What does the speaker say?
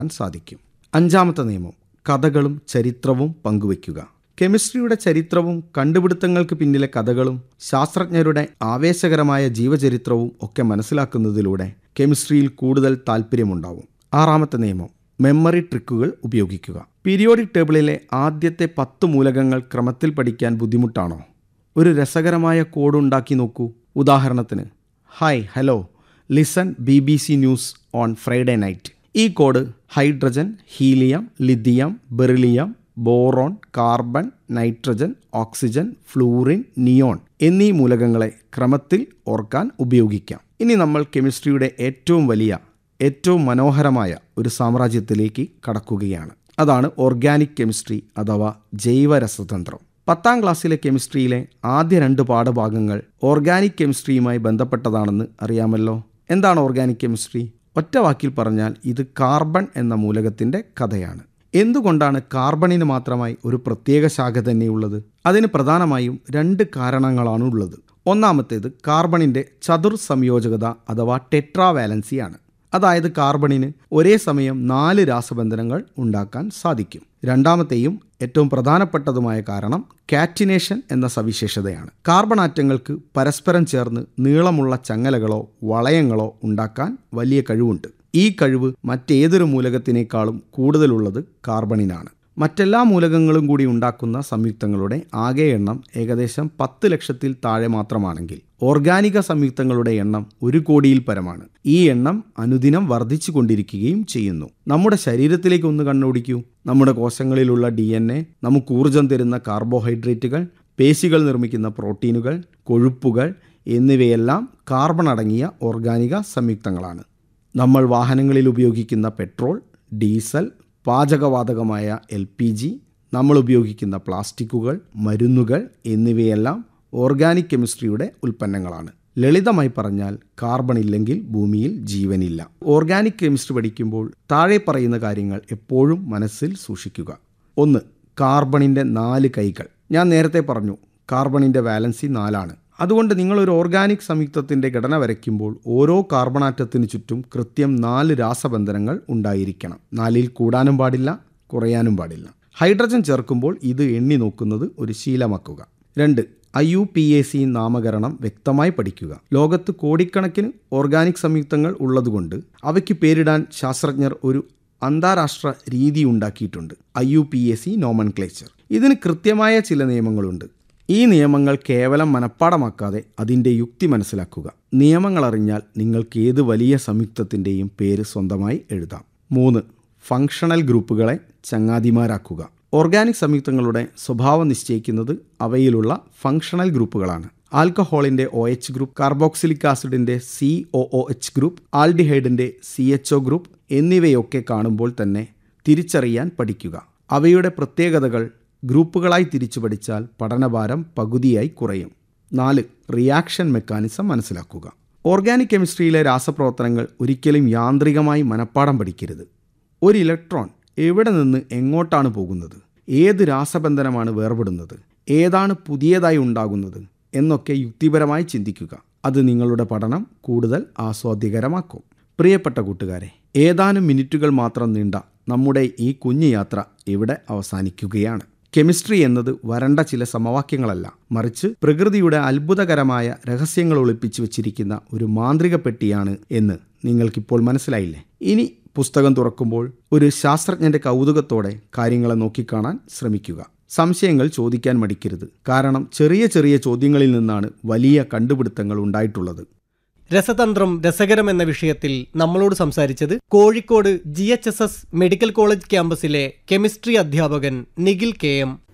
സാധിക്കും അഞ്ചാമത്തെ നിയമം കഥകളും ചരിത്രവും പങ്കുവയ്ക്കുക കെമിസ്ട്രിയുടെ ചരിത്രവും കണ്ടുപിടുത്തങ്ങൾക്ക് പിന്നിലെ കഥകളും ശാസ്ത്രജ്ഞരുടെ ആവേശകരമായ ജീവചരിത്രവും ഒക്കെ മനസ്സിലാക്കുന്നതിലൂടെ കെമിസ്ട്രിയിൽ കൂടുതൽ താല്പര്യമുണ്ടാവും ആറാമത്തെ നിയമം മെമ്മറി ട്രിക്കുകൾ ഉപയോഗിക്കുക പീരിയോഡിക് ടേബിളിലെ ആദ്യത്തെ പത്ത് മൂലകങ്ങൾ ക്രമത്തിൽ പഠിക്കാൻ ബുദ്ധിമുട്ടാണോ ഒരു രസകരമായ കോഡ് ഉണ്ടാക്കി നോക്കൂ ഉദാഹരണത്തിന് hi hello listen B B C news on Friday night ഈ code hydrogen helium lithium beryllium boron carbon nitrogen oxygen fluorine neon എന്നീ മൂലകങ്ങളെ ക്രമത്തിൽ ഓർക്കാൻ ഉപയോഗിക്കാം ഇനി നമ്മൾ കെമിസ്ട്രിയുടെ ഏറ്റവും വലിയ ഏറ്റവും മനോഹരമായ ഒരു സാമ്രാജ്യത്തിലേക്ക് കടക്കുകയാണ് അതാണ് ഓർഗാനിക് കെമിസ്ട്രി അഥവാ ജൈവരസതന്ത്രം പത്താം ക്ലാസ്സിലെ കെമിസ്ട്രിയിലെ ആദ്യ രണ്ട് പാഠഭാഗങ്ങൾ ഓർഗാനിക് കെമിസ്ട്രിയുമായി ബന്ധപ്പെട്ടതാണെന്ന് അറിയാമല്ലോ എന്താണ് ഓർഗാനിക് കെമിസ്ട്രി ഒറ്റ വാക്കിൽ പറഞ്ഞാൽ ഇത് കാർബൺ എന്ന മൂലകത്തിൻ്റെ കഥയാണ് എന്തുകൊണ്ടാണ് കാർബണിന് മാത്രമായി ഒരു പ്രത്യേക ശാഖ തന്നെയുള്ളത് അതിന് പ്രധാനമായും രണ്ട് കാരണങ്ങളാണ് ഉള്ളത് ഒന്നാമത്തേത് കാർബണിൻ്റെ ചതുർ സംയോജകത അഥവാ ടെട്രാവാലൻസിയാണ് അതായത് കാർബണിന് ഒരേ സമയം നാല് രാസബന്ധനങ്ങൾ ഉണ്ടാക്കാൻ സാധിക്കും രണ്ടാമത്തെയും ഏറ്റവും പ്രധാനപ്പെട്ടതുമായ കാരണം കാറ്റിനേഷൻ എന്ന സവിശേഷതയാണ് കാർബൺ ആറ്റങ്ങൾക്ക് പരസ്പരം ചേർന്ന് നീളമുള്ള ചങ്ങലകളോ വളയങ്ങളോ ഉണ്ടാക്കാൻ വലിയ കഴിവുണ്ട് ഈ കഴിവ് മറ്റേതൊരു മൂലകത്തിനേക്കാളും കൂടുതലുള്ളത് കാർബണിനാണ് മറ്റെല്ലാ മൂലകങ്ങളും കൂടി ഉണ്ടാക്കുന്ന സംയുക്തങ്ങളുടെ ആകെ എണ്ണം ഏകദേശം പത്ത് ലക്ഷത്തിൽ താഴെ മാത്രമാണെങ്കിൽ ഓർഗാനിക സംയുക്തങ്ങളുടെ എണ്ണം ഒരു കോടിയിൽ പരമാണ് ഈ എണ്ണം അനുദിനം വർദ്ധിച്ചു കൊണ്ടിരിക്കുകയും ചെയ്യുന്നു നമ്മുടെ ശരീരത്തിലേക്ക് ഒന്ന് കണ്ണോടിക്കൂ നമ്മുടെ കോശങ്ങളിലുള്ള ഡി എൻ എ നമുക്ക് ഊർജം തരുന്ന കാർബോഹൈഡ്രേറ്റുകൾ പേശികൾ നിർമ്മിക്കുന്ന പ്രോട്ടീനുകൾ കൊഴുപ്പുകൾ എന്നിവയെല്ലാം കാർബൺ അടങ്ങിയ ഓർഗാനിക സംയുക്തങ്ങളാണ് നമ്മൾ വാഹനങ്ങളിൽ ഉപയോഗിക്കുന്ന പെട്രോൾ ഡീസൽ പാചകവാതകമായ എൽ പി ജി നമ്മൾ ഉപയോഗിക്കുന്ന പ്ലാസ്റ്റിക്കുകൾ മരുന്നുകൾ എന്നിവയെല്ലാം ഓർഗാനിക് കെമിസ്ട്രിയുടെ ഉൽപ്പന്നങ്ങളാണ് ലളിതമായി പറഞ്ഞാൽ കാർബൺ ഇല്ലെങ്കിൽ ഭൂമിയിൽ ജീവനില്ല ഓർഗാനിക് കെമിസ്ട്രി പഠിക്കുമ്പോൾ താഴെ പറയുന്ന കാര്യങ്ങൾ എപ്പോഴും മനസ്സിൽ സൂക്ഷിക്കുക ഒന്ന് കാർബണിൻ്റെ നാല് കൈകൾ ഞാൻ നേരത്തെ പറഞ്ഞു കാർബണിൻ്റെ വാലൻസി നാലാണ് അതുകൊണ്ട് നിങ്ങൾ ഒരു ഓർഗാനിക് സംയുക്തത്തിൻ്റെ ഘടന വരയ്ക്കുമ്പോൾ ഓരോ കാർബണാറ്റത്തിന് ചുറ്റും കൃത്യം നാല് രാസബന്ധനങ്ങൾ ഉണ്ടായിരിക്കണം നാലിൽ കൂടാനും പാടില്ല കുറയാനും പാടില്ല ഹൈഡ്രജൻ ചേർക്കുമ്പോൾ ഇത് എണ്ണി നോക്കുന്നത് ഒരു ശീലമാക്കുക രണ്ട് I U P A C നാമകരണം വ്യക്തമായി പഠിക്കുക ലോകത്ത് കോടിക്കണക്കിന് ഓർഗാനിക് സംയുക്തങ്ങൾ ഉള്ളതുകൊണ്ട് അവയ്ക്ക് പേരിടാൻ ശാസ്ത്രജ്ഞർ ഒരു അന്താരാഷ്ട്ര രീതി ഉണ്ടാക്കിയിട്ടുണ്ട് I U P A C nomenclature ഇതിന് കൃത്യമായ ചില നിയമങ്ങളുണ്ട് ഈ നിയമങ്ങൾ കേവലം മനഃപ്പാടമാക്കാതെ അതിൻ്റെ യുക്തി മനസ്സിലാക്കുക നിയമങ്ങൾ അറിഞ്ഞാൽ നിങ്ങൾക്ക് ഏത് വലിയ സംയുക്തത്തിൻ്റെയും പേര് സ്വന്തമായി എഴുതാം മൂന്ന് ഫങ്ഷണൽ ഗ്രൂപ്പുകളെ ചങ്ങാതിമാരാക്കുക ഓർഗാനിക് സംയുക്തങ്ങളുടെ സ്വഭാവം നിശ്ചയിക്കുന്നത് അവയിലുള്ള ഫങ്ഷണൽ ഗ്രൂപ്പുകളാണ് ആൽക്കഹോളിൻ്റെ ഒ എച്ച് ഗ്രൂപ്പ് കാർബോക്സിലിക് ആസിഡിൻ്റെ C O O H group ആൽഡിഹൈഡിൻ്റെ സി എച്ച് ഒ ഗ്രൂപ്പ് എന്നിവയൊക്കെ കാണുമ്പോൾ തന്നെ തിരിച്ചറിയാൻ പഠിക്കുക അവയുടെ പ്രത്യേകതകൾ ഗ്രൂപ്പുകളായി തിരിച്ചു പഠിച്ചാൽ പഠനഭാരം പകുതിയായി കുറയും നാല് റിയാക്ഷൻ മെക്കാനിസം മനസ്സിലാക്കുക ഓർഗാനിക് കെമിസ്ട്രിയിലെ രാസപ്രവർത്തനങ്ങൾ ഒരിക്കലും യാന്ത്രികമായി മനഃപ്പാടം പഠിക്കരുത് ഒരു ഇലക്ട്രോൺ എവിടെ നിന്ന് എങ്ങോട്ടാണ് പോകുന്നത് ഏത് രാസബന്ധനമാണ് വേർപെടുന്നത് ഏതാണ് പുതിയതായി ഉണ്ടാകുന്നത് എന്നൊക്കെ യുക്തിപരമായി ചിന്തിക്കുക അത് നിങ്ങളുടെ പഠനം കൂടുതൽ ആസ്വാദ്യകരമാക്കും പ്രിയപ്പെട്ട കൂട്ടുകാരെ ഏതാനും മിനിറ്റുകൾ മാത്രം നീണ്ട നമ്മുടെ ഈ കുഞ്ഞു യാത്ര ഇവിടെ അവസാനിക്കുകയാണ് കെമിസ്ട്രി എന്നത് വരണ്ട ചില സമവാക്യങ്ങളല്ല മറിച്ച് പ്രകൃതിയുടെ അത്ഭുതകരമായ രഹസ്യങ്ങൾ ഒളിപ്പിച്ചു വച്ചിരിക്കുന്ന ഒരു മാന്ത്രിക പെട്ടിയാണ് എന്ന് നിങ്ങൾക്കിപ്പോൾ മനസ്സിലായില്ലേ ഇനി പുസ്തകം തുറക്കുമ്പോൾ ഒരു ശാസ്ത്രജ്ഞന്റെ കൗതുകത്തോടെ കാര്യങ്ങളെ നോക്കിക്കാണാൻ ശ്രമിക്കുക സംശയങ്ങൾ ചോദിക്കാൻ മടിക്കരുത് കാരണം ചെറിയ ചെറിയ ചോദ്യങ്ങളിൽ നിന്നാണ് വലിയ കണ്ടുപിടുത്തങ്ങൾ ഉണ്ടായിട്ടുള്ളത് രസതന്ത്രം രസകരം എന്ന വിഷയത്തിൽ നമ്മളോട് സംസാരിച്ചത് Kozhikode G H S S medical college ക്യാമ്പസിലെ കെമിസ്ട്രി അധ്യാപകൻ നിഖിൽ കെ എം